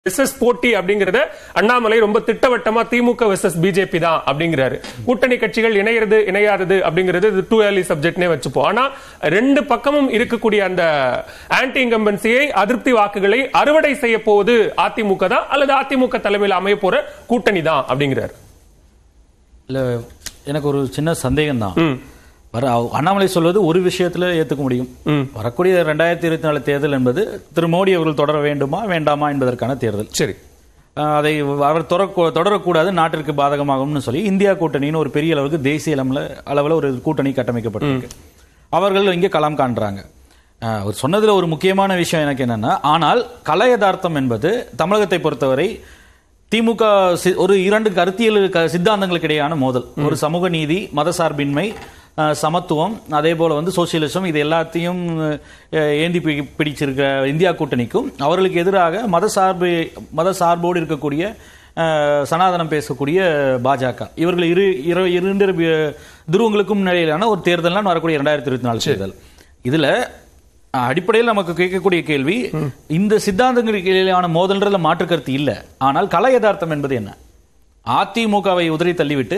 Versus போட்டி அப்படிங்கறத அண்ணாமலை ரொம்ப திட்டவட்டமா திமுக வெர்சஸ் பிஜேபி தான் அப்படிங்கிறாரு கூட்டணி கட்சிகள் இணையிறது இணையாதது அப்படிங்கிறது இது டூ ஏர்லி சப்ஜெக்ட்னே வச்சுப்போம் ஆனா ரெண்டு பக்கமும் இருக்கக்கூடிய அந்த ஆன்டி இன்கம்பன்சியை அதிருப்தி வாக்குகளை அறுவடை செய்ய போவது அதிமுக தான் அல்லது அதிமுக தலைமையில் அமைய போற கூட்டணி தான் அப்படிங்கிறாரு இல்ல எனக்கு ஒரு சின்ன சந்தேகம் தான் ம். வர அவ- அண்ணாமலை சொல்வது ஒரு விஷயத்துல ஏத்துக்க முடியும் ம். வரக்கூடிய ரெண்டாயிரத்தி இருபத்தி நாலு தேர்தல் என்பது திரு மோடி அவர்கள் தொடர வேண்டுமா வேண்டாமா என்பதற்கான தேர்தல் சரி ஆஹ் அதை அவர் தொடர- தொடரக்கூடாது நாட்டிற்கு பாதகமாகும்னு சொல்லி இந்தியா கூட்டணின்னு ஒரு பெரிய அளவுக்கு தேசிய அளவில் அளவில் ஒரு கூட்டணி கட்டமைக்கப்பட்டிருக்கு அவர்கள் இங்கே களம் காண்றாங்க ஆஹ் அவர் சொன்னதுல ஒரு முக்கியமான விஷயம் எனக்கு என்னன்னா ஆனால் கலை யதார்த்தம் என்பது தமிழகத்தை பொறுத்தவரை திமுக சி- ஒரு இரண்டு கருத்தியல் க- சித்தாந்தங்களுக்கு இடையான மோதல் ஒரு சமூக நீதி மதசார்பின்மை ஆஹ் சமத்துவம் அதே போல வந்து சோசியலிசம் இது எல்லாத்தையும் அஹ், ஏந்தி பி- பிடிச்சிருக்க இந்தியா கூட்டணிக்கும் அவர்களுக்கு எதிராக மதசார்பு மதசார்போடு இருக்கக்கூடிய அஹ், சனாதனம் பேசக்கூடிய பாஜக இவர்கள் இரு இரு இரண்டு பி- துருவங்களுக்கும் நிலையிலான ஒரு தேர்தல் வரக்கூடிய இரண்டாயிரத்தி இருபத்தி நாலு தேர்தல் இதுல அஹ், அடிப்படையில் நமக்கு கேட்கக்கூடிய கேள்வி இந்த சித்தாந்தங்களுக்கு இடையிலான மோதல்ன்றதுல மாற்று கருத்து இல்ல ஆனால் கலை யதார்த்தம் என்பது என்ன அதிமுகவை உதறி தள்ளிவிட்டு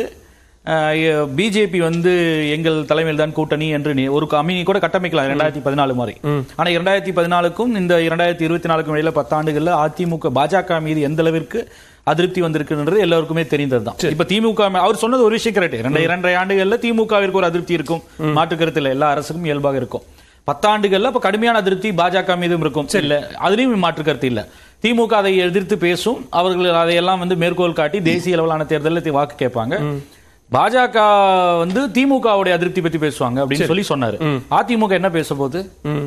பிஜேபி வந்து எங்கள் தலைமையில் தான் கூட்டணி என்று நீ- ஒரு கமினி கூட கட்டமைக்கலாம் இரண்டாயிரத்தி பதினாலு மாதிரி ஆனா இரண்டாயிரத்தி பதினாலுக்கும் இந்த இரண்டாயிரத்தி இருபத்தி நாலுக்கும் இடையில பத்தாண்டுகள்ல அதிமுக பாஜக மீது எந்த அளவிற்கு அதிருப்தி வந்திருக்குன்றது எல்லாருக்குமே தெரிந்ததுதான் இப்ப திமுக மே- அவர் சொன்னது ஒரு விஷயம் கரெக்ட் இரண்டு இரண்டரை ஆண்டுகள்ல திமுகவிற்கு ஒரு அதிருப்தி இருக்கும் மாற்று கருத்து இல்ல எல்லா அரசுக்கும் இயல்பாக இருக்கும் பத்தாண்டுகள்ல இப்ப கடுமையான அதிருப்தி பாஜக மீதும் இருக்கும் இல்ல அதுலயும் மாற்று கருத்து இல்ல திமுக அதை எதிர்த்து பேசும் அவர்கள் அதையெல்லாம் வந்து மேற்கோள் காட்டி தேசிய அளவிலான தேர்தலில் தி- வாக்கு கேட்பாங்க பாஜக வந்து திமுகவுடைய அதிருப்தி பத்தி பேசுவாங்க அப்படின்னு சொல்லி சொன்னாரு அதிமுக என்ன பேச போகுது ம்.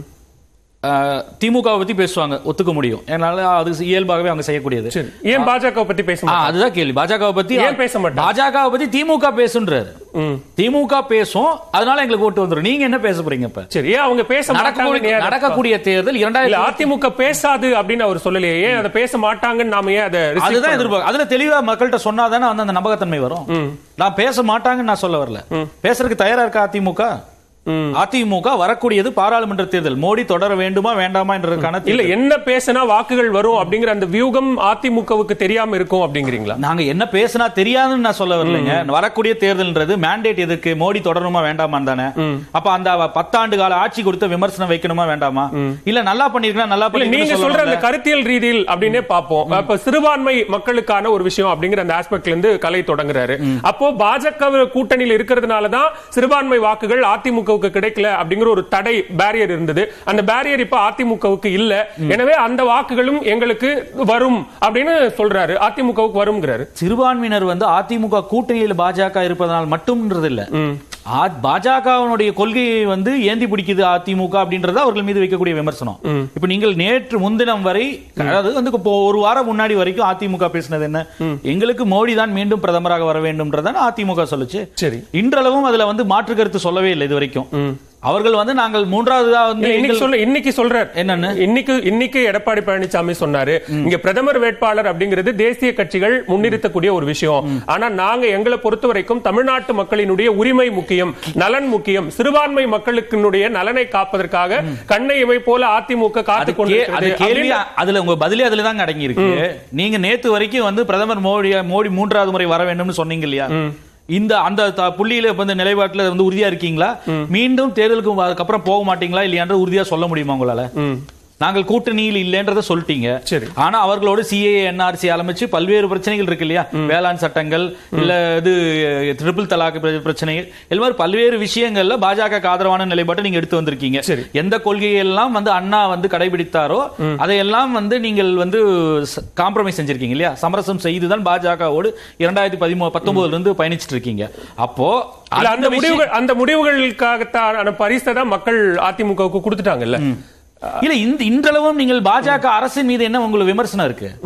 அஹ், திமுகவை பத்தி பேசுவாங்க ஒத்துக்க முடியும் என்னால அது இயல்பாகவே அவங்க செய்யக்கூடியது சரி ஏன் பாஜக பத்தி பேச ஆ, மாட்டாங்க? அதுதான் கேள்வி பாஜகவை பத்தி ஏன் பேச மாட்டாங்க? பாஜகவை பத்தி திமுக பேசுன்றாரு ம். திமுக பேசும் அதனால எங்களுக்கு ஓட்டு வந்துரும் நீங்க என்ன பேச போறீங்க இப்ப சரி ஏன் அவங்க பேச நடக்கக்கூடிய மாட்டாங்க நடக்கக்கூடிய தேர்தல் இல்ல இரண்டாயிரத்தி அதிமுக பேசாது அப்படின்னு அவர் சொல்லலையே ஏன் அதை பேச மாட்டாங்கன்னு நாம ஏன் அதை restrict அதுதான் பண்ணணும்? எதிர்பார்க்க அதுல தெளிவா மக்கள்கிட்ட சொன்னாதானே வந்து அந்த நம்பகத்தன்மை வரும் நான் பேச மாட்டாங்கன்னு நான் சொல்ல வரல பேசுறதுக்கு தயாரா இருக்கா அதிமுக ம். அதிமுக வரக்கூடியது பாராளுமன்ற தேர்தல் மோடி தொடர வேண்டுமா வேண்டாமா என்றதுக்கான இல்ல தேர்தல். என்ன பேசினா வாக்குகள் வரும் அப்படிங்கிற அந்த வியூகம் அதிமுகவுக்கு தெரியாம இருக்கும் அப்படிங்கிறீங்களா நாங்க என்ன பேசினா தெரியாதுன்னு நான் சொல்ல வரலைங்க வரக்கூடிய தேர்தல்ன்றது மேண்டேட் எதுக்கு மோடி தொடரணுமா வேண்டாமான்னு தானே அப்ப அந்த அவ பத்தாண்டு கால ஆட்சி கொடுத்த விமர்சனம் வைக்கணுமா வேண்டாமா இல்ல நல்லா பண்ணிருக்கா நல்லா இல்ல நீங்க பண்ணி சொல்ற அந்த கருத்தியல் ரீதியில் அப்படின்னே பாப்போம் அப்ப சிறுபான்மை மக்களுக்கான ஒரு விஷயம் அப்படிங்கிற அந்த ஆஸ்பெக்ட்ல இருந்து கலை தொடங்குறாரு அப்போ பாஜக கூட்டணியில் இருக்கிறதுனால தான் சிறுபான்மை வாக்குகள் அதிமுகவுக்கு கிடைக்கல அப்படிங்கிற ஒரு தடை பேரியர் இருந்தது அந்த பேரியர் இப்ப அதிமுகவுக்கு இல்ல எனவே அந்த வாக்குகளும் எங்களுக்கு வரும் அப்படின்னு சொல்றாரு அதிமுகவுக்கு வரும்ங்கிறாரு சிறுபான்மையினர் வந்து அதிமுக கூட்டணியில் பாஜக இருப்பதனால் மட்டும்ன்றது இல்ல ஆ- பாஜகவினுடைய கொள்கையை வந்து ஏந்தி பிடிக்குது அதிமுக அப்படின்றது அவர்கள் மீது வைக்கக்கூடிய விமர்சனம் இப்ப நீங்கள் நேற்று முன்தினம் வரை அதாவது வந்து இப்போ ஒரு வாரம் முன்னாடி வரைக்கும் அதிமுக பேசினது என்ன எங்களுக்கு மோடி தான் மீண்டும் பிரதமராக வர வேண்டும்ன்றதான அதிமுக சொல்லுச்சு சரி இன்றளவும் அதுல வந்து மாற்று கருத்து சொல்லவே இல்லை இது வரைக்கும் அவர்கள் வந்து நாங்கள் மூன்றாவதா வந்து இல்ல, இன்னைக்கு எங்கள்- சொல்ல இன்னைக்கு சொல்றாரு என்னன்னு? இன்னைக்கு இன்னைக்கு எடப்பாடி பழனிசாமி சொன்னாரு இங்க பிரதமர் வேட்பாளர் அப்படிங்கிறது தேசிய கட்சிகள் முன்னிறுத்தக்கூடிய ஒரு விஷயம் ஆனா நாங்க எங்களை பொறுத்த வரைக்கும் தமிழ்நாட்டு மக்களினுடைய உரிமை முக்கியம் நலன் முக்கியம் சிறுபான்மை மக்களுக்கினுடைய நலனை காப்பதற்காக கண்ணை இமை போல அதிமுக காத்து அது கே- அது கொண்டிருக்கிறது கேள்வி அப்படின்னு- அதுல உங்க பதிலே அதுல தாங்க அடங்கி இருக்கு நீங்க நேத்து வரைக்கும் வந்து பிரதமர் மோடி மோடி மூன்றாவது முறை வர வேண்டும்னு சொன்னீங்க இல்லையா இந்த அந்த த- புள்ளியில இப்ப இந்த நிலைப்பாட்டுல வந்து உறுதியா இருக்கீங்களா மீண்டும் தேர்தலுக்கு அதுக்கப்புறம் போக மாட்டீங்களா இல்லையான்ற உறுதியா சொல்ல முடியுமா உங்களால ம். நாங்கள் கூட்டணியில் இல்லைன்றத சொல்லிட்டீங்க சரி. ஆனா அவர்களோடு சிஏ என்ஆர்சி ஆரம்பிச்சு பல்வேறு பிரச்சனைகள் இருக்கு இல்லையா வேளாண் சட்டங்கள் இல்ல இது ட்ரிபிள் தலாக் பிர- பிரச்சனைகள் இது மாதிரி பல்வேறு விஷயங்கள்ல பாஜக ஆதரவான நிலைப்பாட்டை நீங்க எடுத்து வந்திருக்கீங்க சரி. எந்த கொள்கையெல்லாம் வந்து அண்ணா வந்து கடைபிடித்தாரோ அதையெல்லாம் வந்து நீங்கள் வந்து காம்ப்ரமைஸ் செஞ்சிருக்கீங்க இல்லையா சமரசம் செய்துதான் பாஜகவோடு இரண்டாயிரத்தி பதிமூணு பத்தொன்பதுல இருந்து பயணிச்சிட்டு இருக்கீங்க அப்போ இல்ல, அந்த விஷயம்- முடிவுகள் அந்த முடிவுகளுக்காகத்தான பரிசை தான் மக்கள் அதிமுகவுக்கு கொடுத்துட்டாங்கல்ல இல்ல இந்த இன்றளவும் நீங்கள் பாஜக அரசின் மீது என்ன உங்களுக்கு விமர்சனம் இருக்கு ம்.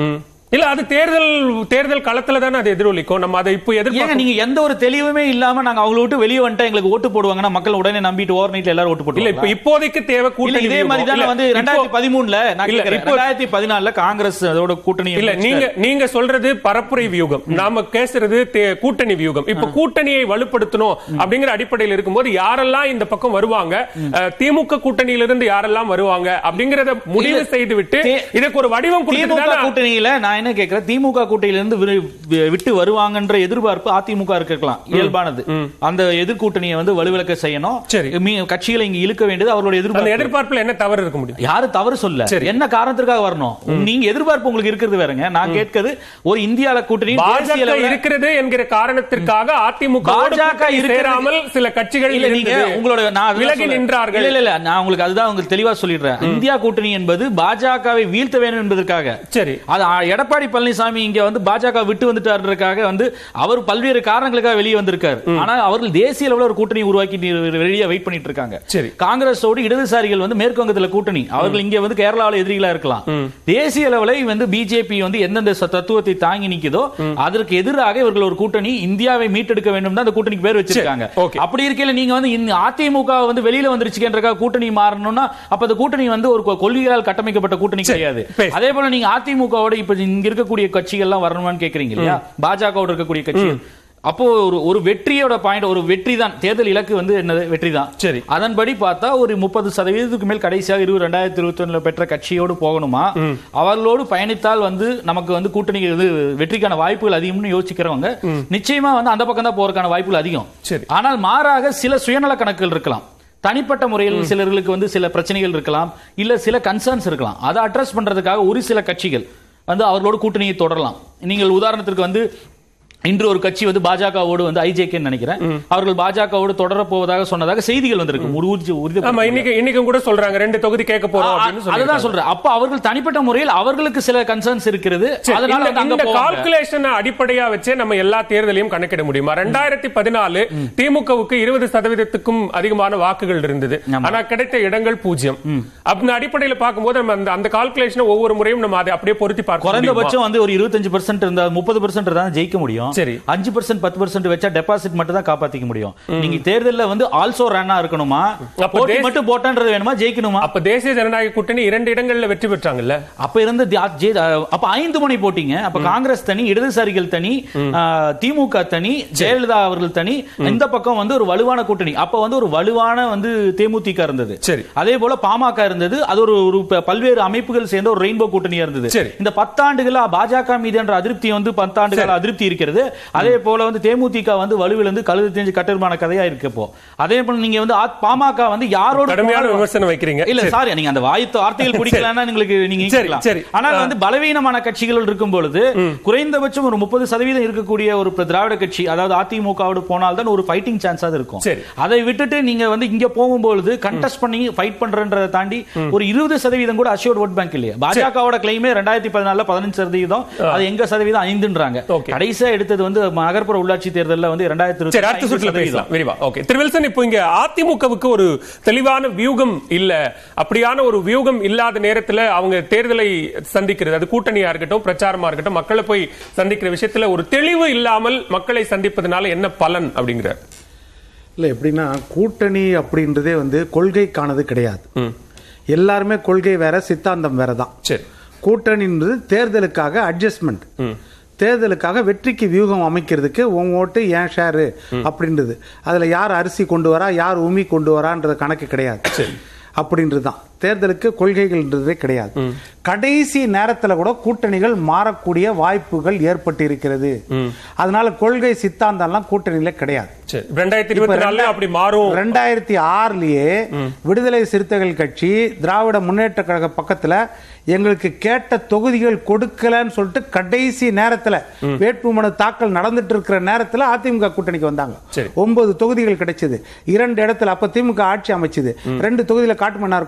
இல்ல அது தேர்தல் தேர்தல் களத்துல தானே அது எதிரொலிக்கும் நம்ம அதை இப்போ ஏங்க எதிர்பார்க்க நீங்க எந்த ஒரு தெளிவுமே இல்லாம நாங்க அவங்கள விட்டு வெளியே வந்துட்டா எங்களுக்கு ஓட்டு போடுவாங்கன்னா மக்கள் உடனே நம்பிட்டு ஓவர் நைட்ல எல்லாரும் ஓட்டு இல்ல போடுவாங்க இப்ப இப்போதைக்கு தேவை இல்ல கூட்டணி இதே வியூகம். மாதிரி தானே இல்ல, வந்து இப்போ- ரெண்டாயிரத்தி பதிமூணுல நான் இல்ல, கேட்கிறேன் இப்போ- ரெண்டாயிரத்தி பதினாலுல காங்கிரஸ் அதோட கூட்டணி இல்ல நீங்க நீங்க சொல்றது பரப்புரை வியூகம் நாம பேசுறது தே- கூட்டணி வியூகம் இப்ப கூட்டணியை வலுப்படுத்தணும் அப்படிங்கிற அடிப்படையில் இருக்கும்போது யாரெல்லாம் இந்த பக்கம் வருவாங்க அஹ், திமுக கூட்டணியிலிருந்து யாரெல்லாம் வருவாங்க அப்படிங்கறத முடிவு இல்ல, செய்து விட்டு தே- இதுக்கு ஒரு வடிவம் திமுக கொடுத்துட்டு கூட்டணியில நான் என்ன கேக்குறேன் திமுக கூட்டணியில இருந்து விரு- வி- விட்டு வருவாங்கன்ற எதிர்பார்ப்பு அதிமுக இருக்கலாம் இயல்பானது அந்த எதிர்கூட்டணியை வந்து வலுவிலக்க செய்யணும் சரி. மீ- கட்சிகளை இங்க இழுக்க வேண்டியது அவர்களுடைய அந்த எதிர்பார்ப்பு எதிர்பார்ப்புல என்ன தவறு இருக்க முடியும் யாரு தவறு சொல்ல சரி. என்ன காரணத்திற்காக வரணும் நீங்க எதிர்பார்ப்பு உங்களுக்கு இருக்கிறது வேறங்க நான் கேட்கிறது ஒரு இந்தியால கூட்டணி தேசிய பாஜக அளவுல- இருக்கிறது என்கிற காரணத்திற்காக அதிமுக பாஜக இருக்கிறது- சேராமல் சில கட்சிகள் இல்ல நீங்க இருந்தது. உங்களோட நான் அதுதான் விலகி சொல்றேன். நின்றார்கள் இல்ல இல்ல இல்ல நான் உங்களுக்கு அதுதான் உங்களுக்கு தெளிவா சொல்லிடுறேன் இந்தியா கூட்டணி என்பது பாஜகவை வீழ்த்த வேண்டும் என்பதற்காக சரி அது ஆ, எடப்பாடி பழனிசாமி இங்க வந்து பாஜக விட்டு வந்துட்டாருக்காக வந்து அவர் பல்வேறு காரணங்களுக்காக வெளியே வந்திருக்காரு ஆனா அவர்கள் தேசிய அளவுல ஒரு கூட்டணி உருவாக்கி வெளியே வெயிட் பண்ணிட்டு இருக்காங்க சரி. காங்கிரஸோடு இடதுசாரிகள் வந்து மேற்கு வங்கத்துல கூட்டணி அவர்கள் இங்க வந்து கேரளாவில் எதிரிகளா இருக்கலாம் தேசிய அளவில் வந்து பிஜேபி வந்து எந்தெந்த ச- தத்துவத்தை தாங்கி நிக்குதோ அதற்கு எதிராக இவர்கள் ஒரு கூட்டணி இந்தியாவை மீட்டெடுக்க வேண்டும் தான் அந்த கூட்டணிக்கு பேர் வச்சிருக்காங்க okay. அப்படி இருக்கையில நீங்க வந்து இந்த அதிமுக வந்து வெளியில வந்துருச்சுன்றக்காக கூட்டணி மாறணும்னா அப்ப அந்த கூட்டணி வந்து ஒரு கொ- கொள்கையால் கட்டமைக்கப்பட்ட கூட்டணி கிடையாது பேசு. அதே போல நீங்க அதிமுகவோட இப்ப இங்க இருக்கக்கூடிய கட்சிகள் எல்லாம் வரணுமான்னு கேக்குறீங்க இல்லையா பாஜகவோட இருக்கக்கூடிய கட்சிகள் அப்போ ஒரு ஒரு வெற்றியோட பாயிண்ட் ஒரு வெற்றி தான் தேர்தல் இலக்கு வந்து என்னது வெற்றி தான் சரி. அதன்படி பார்த்தா ஒரு முப்பது சதவீதத்துக்கு மேல் கடைசியாக இருபது ரெண்டாயிரத்தி இருபத்தி ஒண்ணுல பெற்ற கட்சியோடு போகணுமா அவர்களோடு பயணித்தால் வந்து நமக்கு வந்து கூட்டணி வந்து வெற்றிக்கான வாய்ப்புகள் அதிகம்னு யோசிக்கிறவங்க நிச்சயமா வந்து அந்த பக்கம் தான் போறதுக்கான வாய்ப்புகள் அதிகம் சரி. ஆனால் மாறாக சில சுயநல கணக்குகள் இருக்கலாம் தனிப்பட்ட முறையில் சிலர்களுக்கு வந்து சில பிரச்சனைகள் இருக்கலாம் இல்ல சில கன்சர்ன்ஸ் இருக்கலாம் அதை அட்ரஸ் பண்றதுக்காக ஒரு சில கட்சிகள் வந்து அவர்களோட கூட்டணியை தொடரலாம் நீங்கள் உதாரணத்திற்கு வந்து இன்று ஒரு கட்சி வந்து பாஜகவோடு வந்து ஐஜேகேன்னு நினைக்கிறேன் அவர்கள் பாஜகவோடு தொடர போவதாக சொன்னதாக செய்திகள் வந்திருக்கு ஒரு உறுதி உறுதி ஆமா இன்னைக்கு இன்னைக்கும் கூட சொல்றாங்க ரெண்டு தொகுதி கேட்க போறோம் அப்படின்னு அதுதான் சொல்லியிருக்காங்க. சொல்றேன் அப்ப அவர்கள் தனிப்பட்ட முறையில் அவர்களுக்கு சில கன்சர்ன்ஸ் இருக்கிறது சரி, அதனால இந்த- வந்து அங்க இந்த போவாங்க. கால்குலேஷன் அடிப்படையா வச்சே நம்ம எல்லா தேர்தலையும் கணக்கிட முடியுமா ரெண்டாயிரத்தி பதினாலு திமுகவுக்கு இருபது சதவீதத்துக்கும் அதிகமான வாக்குகள் இருந்தது ஆமா. ஆனா கிடைத்த இடங்கள் பூஜ்ஜியம் அந்த அடிப்படையில பார்க்கும்போது நம்ம அந்த அந்த கால்குலேஷன் ஒவ்வொரு முறையும் நம்ம அதை அப்படியே பொருத்தி பார்க்க முடியுமா? குறைந்தபட்சம் வந்து ஒரு இருபத்தஞ்சு பர்சன்ட் இருந்தா முப்பது பர்சன்ட் தான் ஜெயிக்க முடியும் சரி. அஞ்சு பர்சன்ட் பத்து பர்சன்ட் வச்சா டெபாசிட் மட்டும் தான் காப்பாத்திக்க முடியும் நீங்க தேர்தல்ல வந்து ஆல்சோ ரன்னா இருக்கணுமா அப்ப போட்டி தேச- மட்டும் போட்டான்றது வேணுமா ஜெயிக்கணுமா அப்ப தேசிய ஜனநாயக கூட்டணி இரண்டு இடங்கள்ல வெற்றி பெற்றாங்கல்ல அப்ப இருந்து தி- அ- ஜெய- அ, அப்ப ஐந்து முனை போட்டீங்க அப்ப காங்கிரஸ் தனி இடதுசாரிகள் தனி ஆ, திமுக தனி ஜெயலலிதா அவர்கள் தனி இந்த பக்கம் வந்து ஒரு வலுவான கூட்டணி அப்ப வந்து ஒரு வலுவான வந்து தேமுதிக இருந்தது சரி. அதே போல பாமக இருந்தது அது ஒரு ஒரு ப- பல்வேறு அமைப்புகள் சேர்ந்த ஒரு ரெயின்போ கூட்டணியா இருந்தது சரி. இந்த பத்தாண்டுகளா பாஜக மீது என்ற அதிருப்தி வந்து பத்தாண்டுகள் அதிருப்தி இருக்கிறது அதே போல வந்து தேமுதிக வந்து வலுவிலிருந்து கழுது தெரிஞ்சு கட்டுமான கதையா இருக்கு இப்போ அதே போல நீங்க வந்து ஆ- பாமக வந்து யாரோட கடுமையான போனாலும் விமர்சனம் வைக்கிறீங்க இல்ல சரி. சாரி நீங்க அந்த வாய்த்து வார்த்தைகள் பிடிக்கலன்னா உங்களுக்கு நீங்க சரி, நீக்கலாம். சரி. ஆனால் வந்து பலவீனமான கட்சிகள் இருக்கும் பொழுது குறைந்தபட்சம் ஒரு முப்பது சதவீதம் இருக்கக்கூடிய ஒரு இப்ப திராவிட கட்சி அதாவது அதிமுகவோடு போனால் தான் ஒரு ஃபைட்டிங் சான்ஸ் இருக்கும் சரி. அதை விட்டுட்டு நீங்க வந்து இங்க போகும்பொழுது கண்டெஸ்ட் பண்ணி ஃபைட் பண்றன்றதை தாண்டி ஒரு இருபது சதவீதம் கூட அஷ்யூர்ட் ஓட் பேங்க் இல்லையா பாஜகவோட கிளைமே ரெண்டாயிரத்தி பதினாலுல பதினஞ்சு சதவீதம் அது எங்க சதவீதம் ஐந்துன்றாங்க Okay. கடைசியா எடுத்தது வந்து நகர்ப்புற உள்ளாட்சி தேர்தல்ல வந்து ரெண்டாயிரத்தி சரி அடுத்த சுற்றுல பேசலாம் விரிவா ஓகே திரு வில்சன் இப்போ இங்க அதிமுகவுக்கு ஒரு தெளிவான வியூகம் இல்ல அப்படியான ஒரு வியூகம் இல்லாத நேரத்துல அவங்க தேர்தலை சந்திக்கிறது அது கூட்டணியா இருக்கட்டும் பிரச்சாரமா இருக்கட்டும் மக்களை போய் சந்திக்கிற விஷயத்துல ஒரு தெளிவு இல்லாமல் மக்களை சந்திப்பதனால என்ன பலன் அப்படிங்கிறார் இல்லை எப்படின்னா கூட்டணி அப்படின்றதே வந்து கொள்கைக்கானது கிடையாது எல்லாருமே கொள்கை வேற சித்தாந்தம் வேற தான் சரி கூட்டணின்றது தேர்தலுக்காக அட்ஜஸ்ட்மெண்ட் தேர்தலுக்காக வெற்றிக்கு வியூகம் அமைக்கிறதுக்கு உங்க ஓட்டு ஏன் ஷேரு அப்படின்றது அதுல யார் அரிசி கொண்டு வரா யார் உமி கொண்டு வரான்றது கணக்கு கிடையாது அப்படின்றது தான் தேர்தலுக்கு கொள்கைகள்ன்றதே கிடையாது கடைசி நேரத்துல கூட கூட்டணிகள் மாறக்கூடிய வாய்ப்புகள் ஏற்பட்டு இருக்கிறது அதனால கொள்கை சித்தாந்தம்லாம் கூட்டணியில கிடையாது சரி ரெண்டாயிரத்தி இருபத்தி நாலுல அப்படி மாறும் ரெண்டாயிரத்தி ஆறுலயே விடுதலை சிறுத்தைகள் கட்சி திராவிட முன்னேற்ற கழக பக்கத்துல எங்களுக்கு கேட்ட தொகுதிகள் கொடுக்கலன்னு சொல்லிட்டு கடைசி நேரத்துல வேட்புமனு தாக்கல் நடந்துட்டு இருக்கிற நேரத்துல அதிமுக கூட்டணிக்கு வந்தாங்க சரி. ஒன்பது தொகுதிகள் கிடைச்சது இரண்டு இடத்துல அப்ப திமுக ஆட்சி அமைச்சது ரெண்டு தொகுதியில காட்டுமன்னார் கோயில்ல இருந்து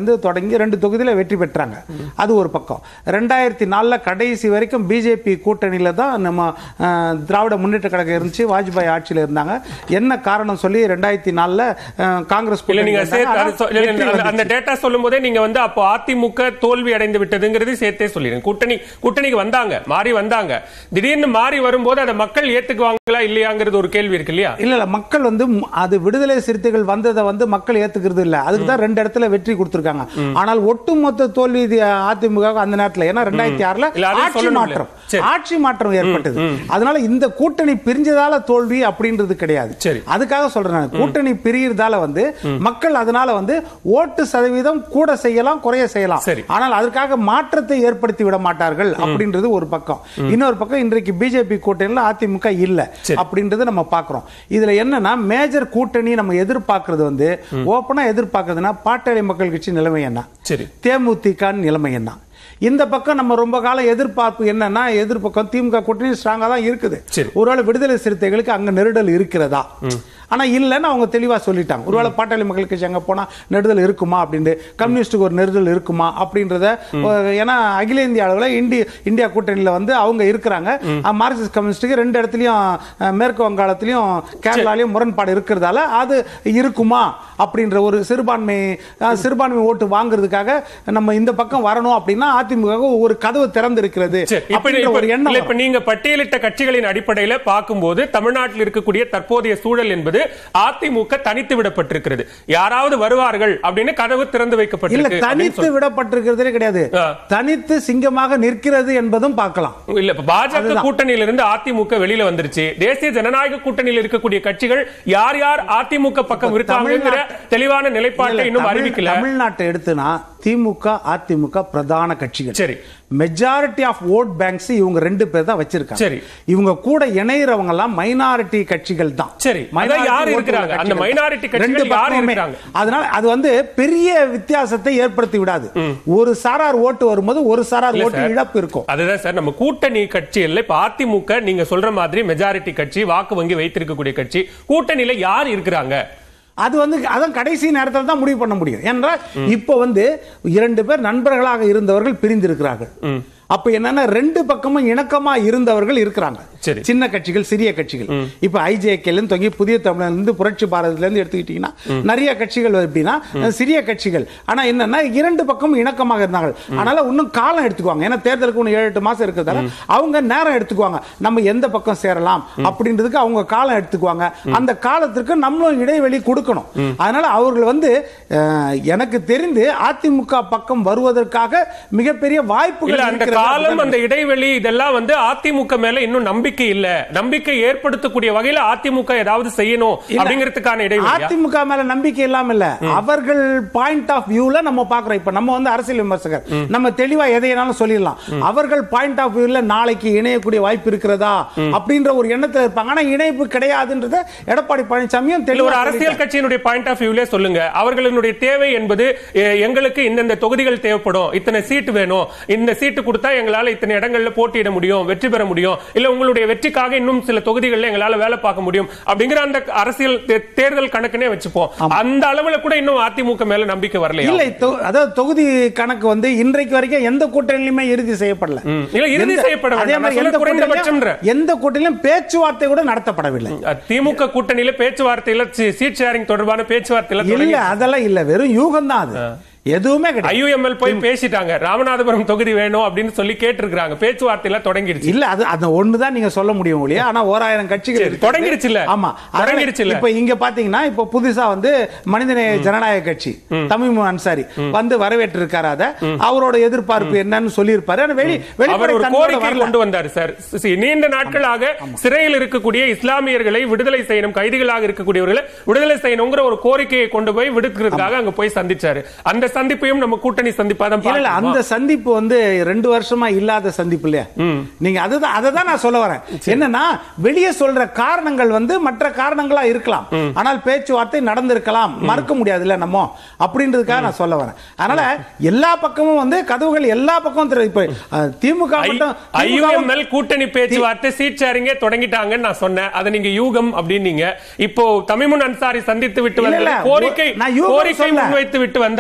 இருந்து தொடங்கி ரெண்டு தொகுதியில வெற்றி பெற்றாங்க அது ஒரு பக்கம் ரெண்டாயிரத்தி நாலுல கடைசி வரைக்கும் பிஜேபி கூட்டணியில தான் நம்ம அஹ், திராவிட முன்னேற்ற கழகம் இருந்துச்சு வாஜ்பாய் ஆட்சியில இருந்தாங்க என்ன காரணம் சொல்லி ரெண்டாயிரத்தி நாலுல அஹ், காங்கிரஸ் இல்ல நீங்க கூட்டணியில சேர்த்து இருந்தாங்க. அது சொ- இல்ல, ஆனா இல்ல, வெற்றி அந்த- அந்த வந்துச்சு. டேட்டா சொல்லும் போதே நீங்க வந்து அப்போ அதிமுக தோல்வி அடைந்து விட்டதுங்கிறது சேர்த்தே சொல்லிடுங்க கூட்டணி கூட்டணிக்கு வந்தாங்க மாறி வந்தாங்க திடீர்னு மாறி வரும்போது அதை மக்கள் ஏத்துக்குவாங்களா இல்லையாங்கிறது ஒரு கேள்வி இருக்கு இல்லையா இல்ல இல்ல மக்கள் வந்து ம், அது விடுதலை சிறுத்தைகள் வந்ததை வந்து மக்கள் ஏத்துக்கிறது இல்ல அதுக்கு தான் ரெண்டு இடத்துல வெற்றி கொடுத்திருக்காங்க ஆனால் ஒட்டுமொத்த தோல்வி இது அதிமுக அந்த நேரத்துல ஏன்னா ரெண்டாயிரத்தி ஆறுல இல்ல, அதையும் ஆட்சி சொல்லணும்ல. மாற்றம் சரி. ஆட்சி மாற்றம் ஏற்பட்டது அதனால இந்த கூட்டணி பிரிஞ்சதால தோல்வி அப்படின்றது கிடையாது சரி. அதுக்காக சொல்றேன் நான். கூட்டணி பிரியறதால வந்து மக்கள் அதனால வந்து ஓட்டு சதவீதம் கூட செய்யலாம் குறைய செய்யலாம் சரி. ஆனால் அதற்காக மாற்றத்தை ஏற்படுத்தி விட மாட்டார்கள் அப்படின்றது ஒரு பக்கம் இன்னொரு பக்கம் இன்றைக்கு பிஜேபி கூட்டணியில் அதிமுக இல்ல சரி. அப்படின்றது நம்ம பார்க்கிறோம் இதுல என்னன்னா மேஜர் கூட்டணி நம்ம எதிர்பார்க்கிறது வந்து ஓப்பனா எதிர்பார்க்கறதுன்னா பாட்டாளி மக்கள் கட்சி நிலைமை என்ன சரி தேமுதிக நிலைமை என்ன இந்த பக்கம் நம்ம ரொம்ப காலம் எதிர்பார்ப்பு என்னன்னா எதிர்பக்கம் திமுக கூட்டணி ஸ்ட்ராங்கா தான் இருக்குது சரி. ஒருவேளை விடுதலை சிறுத்தைகளுக்கு அங்க நெருடல் இருக்கிறதா ஆனா இல்லைன்னு அவங்க தெளிவா சொல்லிட்டாங்க ஒருவேளை பாட்டாளி மக்கள் கட்சி அங்க போனா நெருடல் இருக்குமா அப்படின்ட்டு கம்யூனிஸ்டுக்கு ஒரு நெருடல் இருக்குமா அப்படின்றத அஹ், ஏன்னா அகில இந்திய அளவில் இந்திய இந்தியா கூட்டணியில வந்து அவங்க இருக்கிறாங்க அஹ், மார்க்சிஸ்ட் கம்யூனிஸ்டுக்கு ரெண்டு இடத்துலயும் அஹ், மேற்கு வங்காளத்திலயும் கேரளாலையும் முரண்பாடு இருக்கிறதால அது இருக்குமா அப்படின்ற ஒரு சிறுபான்மை அஹ், சிறுபான்மை ஓட்டு வாங்குறதுக்காக நம்ம இந்த பக்கம் வரணும் அப்படின்னா அதிமுக ஒரு கதவு திறந்து இருக்கிறது சரி, இப்ப அப்படின்ற இப்ப- ஒரு எண்ணம் இல்ல, வரும். இப்ப நீங்க பட்டியலிட்ட கட்சிகளின் அடிப்படையில பார்க்கும்போது தமிழ்நாட்டில் இருக்கக்கூடிய தற்போதைய சூழல் என்பது அதிமுக தனித்து விடப்பட்டிருக்கிறது யாராவது வருவார்கள் அப்படின்னு கதவு திறந்து இல்ல வைக்கப்பட்டிருக்கு அப்படின்னு தனித்து விடப்பட்டிருக்கிறதே கிடையாது ஆ. தனித்து சிங்கமாக நிற்கிறது என்பதும் பார்க்கலாம் சொல்ல- இல்ல இப்ப பாஜக அதுதான். கூட்டணியில இருந்து அதிமுக வெளியில வந்துருச்சு தேசிய ஜனநாயக கூட்டணியில் இருக்கக்கூடிய கட்சிகள் யார் யார் அதிமுக பக்கம் இப்ப இருக்காங்கிற தமிழ்நாட்டு- தெளிவான நிலைப்பாட்டை இல்ல, இன்னும் தமிழ்- அறிவிக்கல தமிழ்நாட்டை எடுத்துனா திமுக அதிமுக பிரதான கட்சிகள் சரி. மெஜாரிட்டி ஆஃப் ஓட் பேங்க்ஸ் இவங்க ரெண்டு பேர் தான் வச்சிருக்காங்க சரி. இவங்க கூட இணையறவங்க எல்லாம் மைனாரிட்டி கட்சிகள் தான் சரி. Minority அதான் யார் vote உள்ள இருக்கிறாங்க? அந்த கட்சிகள் தான். minority கட்சிகள் ரெண்டு யார் பக்கமுமே. இருக்கிறாங்க? அதனால அது வந்து பெரிய வித்தியாசத்தை ஏற்படுத்தி விடாது ஒரு சாரார் ஓட்டு வரும்போது ஒரு சாரார் இல்ல ஓட்டு சார். இழப்பு இருக்கும் அதுதான் சார் நம்ம கூட்டணி கட்சியில் இப்ப அதிமுக நீங்க சொல்ற மாதிரி மெஜாரிட்டி கட்சி வாக்கு வங்கி வைத்திருக்கக்கூடிய கட்சி கூட்டணியில யார் இருக்கிறாங்க அது வந்து அதான் கடைசி நேரத்தில் தான் முடிவு பண்ண முடியும் என்றால் இப்போ வந்து இரண்டு பேர் நண்பர்களாக இருந்தவர்கள் பிரிந்திருக்கிறார்கள் அப்ப என்னன்னா ரெண்டு பக்கமும் இணக்கமா இருந்தவர்கள் இருக்கிறாங்க சரி. சின்ன கட்சிகள் சிறிய கட்சிகள் இப்ப ஐஜேகேல இருந்து தொங்கி புதிய தமிழ்ல இருந்து புரட்சி பாரதத்துல இருந்து எடுத்துக்கிட்டீங்கன்னா நிறைய கட்சிகள் எப்படின்னா சிறிய கட்சிகள் ஆனா என்னன்னா இரண்டு பக்கமும் இணக்கமாக இருந்தாங்க அதனால இன்னும் காலம் எடுத்துக்குவாங்க ஏன்னா தேர்தலுக்கு இன்னும் ஏழு எட்டு மாசம் இருக்கிறதால அவங்க நேரம் எடுத்துக்குவாங்க நம்ம எந்த பக்கம் சேரலாம் அப்படின்றதுக்கு அவங்க காலம் எடுத்துக்குவாங்க அந்த காலத்திற்கு நம்மளும் இடைவெளி கொடுக்கணும் அதனால அவர்கள் வந்து அஹ், எனக்கு தெரிந்து அதிமுக பக்கம் வருவதற்காக மிகப்பெரிய வாய்ப்புகள் இல்ல அந்த இருக்கிறது. காலம் அந்த இடைவெளி இதெல்லாம் வந்து அதிமுக மேல இன்னும் நம்பிக்கை இல்ல நம்பிக்கை ஏற்படுத்தக்கூடிய வகையில அதிமுக ஏதாவது செய்யணும் இல்ல. அப்படிங்கிறதுக்கான இடைவெளி அதிமுக மேல நம்பிக்கை இல்லாம இல்ல அவர்கள் பாயிண்ட் ஆஃப் வியூல நம்ம பாக்குறோம் இப்ப நம்ம வந்து அரசியல் விமர்சகர் நம்ம தெளிவா எதையனாலும் சொல்லிடலாம் அவர்கள் பாயிண்ட் ஆஃப் வியூல நாளைக்கு இணையக்கூடிய வாய்ப்பு இருக்கிறதா அப்படின்ற ஒரு எண்ணத்துல இருப்பாங்க ஆனா இணைப்பு கிடையாதுன்றத எடப்பாடி பழனிசாமியும் இல்ல தெளிவா ஒரு அரசியல் சொல்லிட்டாரு. கட்சியினுடைய பாயிண்ட் ஆஃப் வியூல சொல்லுங்க அவர்களுடைய தேவை என்பது எ, எங்களுக்கு இந்தந்த தொகுதிகள் தேவைப்படும் இத்தனை சீட்டு வேணும் இந்த சீட்டு கொடுத்தா எங்களால இத்தனை இடங்கள்ல போட்டியிட முடியும் வெற்றி பெற முடியும் இல்ல உங்களுடைய வெற்றிக்காக இன்னும் சில தொகுதிகளில் எங்களால வேலை பார்க்க முடியும் அப்படிங்கிற அந்த அரசியல் தே- தேர்தல் கணக்குனே வச்சுப்போம் அந்த அளவுல கூட இன்னும் அதிமுக மேல நம்பிக்கை வரலையா இல்ல தொ- அதாவது தொகுதி கணக்கு வந்து இன்றைக்கு வரைக்கும் எந்த கூட்டணியிலுமே இறுதி செய்யப்படல ம். இல்ல, இறுதி எந்த- செய்யப்பட அதே வேண்டாம். மாதிரி நான் எந்த சொல்ல குறைந்தபட்சம்ன்ற. கூட்டணியிலும் எந்த கூட்டணியிலும் பேச்சுவார்த்தை கூட நடத்தப்படவில்லை திமுக கூட்டணியில பேச்சுவார்த்தையில சி- சீட் ஷேரிங் தொடர்பான பேச்சுவார்த்தையில இல்ல தொடங்கி அதெல்லாம் இல்ல வெறும் யூகம் தான் அது எதுவுமே கிடையாது ஐயுஎம்எல் போய் பேசிட்டாங்க ராமநாதபுரம் தொகுதி வேணும் அப்படின்னு சொல்லி கேட்டிருக்காங்க பேச்சுவார்த்தையில தொடங்கிடுச்சு இல்ல அது அது ஒண்ணுதான் நீங்க சொல்ல முடியும் ஒழிய ஆனா ஓராயிரம் கட்சிகள் சரி, இருக்கிறது. தொடங்கிடுச்சுல்ல? ஆமா தொடங்கிடுச்சுல்ல? இப்ப இங்க பாத்தீங்கன்னா இப்ப புதுசா வந்து மனிதநேய ஜனநாயக கட்சி தமிழ் அன்சாரி வந்து வரவேற்று இருக்காரு அத அவரோட எதிர்பார்ப்பு என்னன்னு சொல்லியிருப்பாரு ஆனா வெளி அவர் வெளிப்படை ஒரு தன்மையோட கோரிக்கை வரல. கொண்டு வந்தார் சார் சி- நீண்ட நாட்களாக சிறையில் இருக்கக்கூடிய இஸ்லாமியர்களை விடுதலை செய்யணும் கைதிகளாக இருக்கக்கூடியவர்களை விடுதலை செய்யணுங்கிற ஒரு கோரிக்கையை கொண்டு போய் விடுக்கிறதுக்காக அங்க போய் சந்திச்சாரு அந்த சந்திப்பையும் நம்ம கூட்டணி சந்திப்பா தான் இல்ல இல்ல பார்க்கணுமா? அந்த சந்திப்பு வந்து ரெண்டு வருஷமா இல்லாத சந்திப்பு இல்லையா நீங்க அதுதான் அதை தான் நான் சொல்ல வரேன் என்னன்னா வெளியே சொல்ற காரணங்கள் வந்து மற்ற காரணங்களா இருக்கலாம் ஆனால் பேச்சுவார்த்தை நடந்திருக்கலாம் மறுக்க முடியாது இல்ல நம்ம அப்படின்றதுக்காக நான் சொல்ல வரேன் அதனால எல்லா பக்கமும் வந்து கதவுகள் எல்லா பக்கமும் திற- இப்ப அஹ், திமுக மட்டும் திமுக ஐயுஎம்எல் கூட்டணி பேச்சுவார்த்தை சீட் ஷேரிங்கே தொடங்கிட்டாங்கன்னு நான் சொன்னேன் அதை நீங்க யூகம் அப்படின்னீங்க இப்போ தமிமுன் அன்சாரி சந்தித்து விட்டு இல்ல, வந்த இல்ல. கோரிக்கை நான் யூகம் கோரிக்கை சொல்லல. முன்வைத்து விட்டு வந்தார் அதை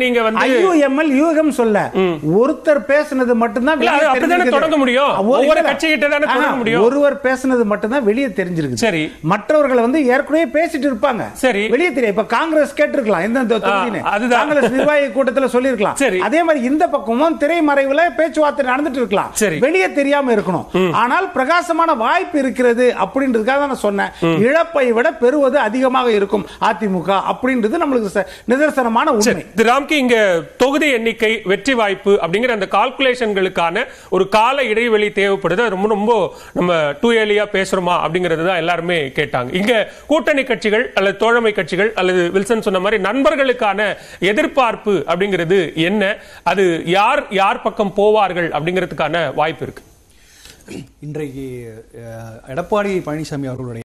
நீங்க வந்து ஐயுஎம்எல் யூகம் சொல்ல ஒருத்தர் பேசுனது மட்டும்தான் இல்ல, அது வெளியே அப்படிதானே தெரிஞ்சிருக்குது. தொடங்க முடியும். ஒரு- ஒவ்வொரு இல்ல. கட்சிகிட்ட தானே தொடங்க ஆஹா, முடியும். ஒருவர் பேசுனது மட்டும்தான் வெளியே தெரிஞ்சிருக்கு சரி. மற்றவர்கள் வந்து ஏற்கனவே பேசிட்டு இருப்பாங்க சரி. வெளியே தெரியும் இப்ப காங்கிரஸ் கேட்டிருக்கலாம் எந்தெந்த தொகுதின்னு அதுதான். காங்கிரஸ் நிர்வாகி கூட்டத்துல சொல்லியிருக்கலாம் சரி. அதே மாதிரி இந்த பக்கமும் திரைமறைவுல பேச்சுவார்த்தை நடந்துட்டு இருக்கலாம் சரி. வெளியே தெரியாம இருக்கணும் ஆனால் பிரகாசமான வாய்ப்பு இருக்கிறது அப்படின்றதுக்காக தான் நான் சொன்னேன் இழப்பை விட பெறுவது அதிகமாக இருக்கும் அதிமுக அப்படின்றது நம்மளுக்கு ச- நிதர்சனமான சரி உண்மை திரு ராம்கி இங்க தொகுதி எண்ணிக்கை வெற்றி வாய்ப்பு அப்படிங்கிற அந்த கால்குலேஷன்களுக்கான ஒரு கால இடைவெளி தேவைப்படுது அது ரொம்ப ரொம்ப நம்ம டூ ஏலியா பேசுறோமா அப்படிங்கிறது தான் எல்லாருமே கேட்டாங்க இங்க கூட்டணி கட்சிகள் அல்லது தோழமை கட்சிகள் அல்லது வில்சன் சொன்ன மாதிரி நண்பர்களுக்கான எதிர்பார்ப்பு அப்படிங்கிறது என்ன அது யார் யார் பக்கம் போவார்கள் அப்படிங்கிறதுக்கான வாய்ப்பு இருக்கு இன்றைக்கு அஹ், எடப்பாடி பழனிசாமி அவர்களுடைய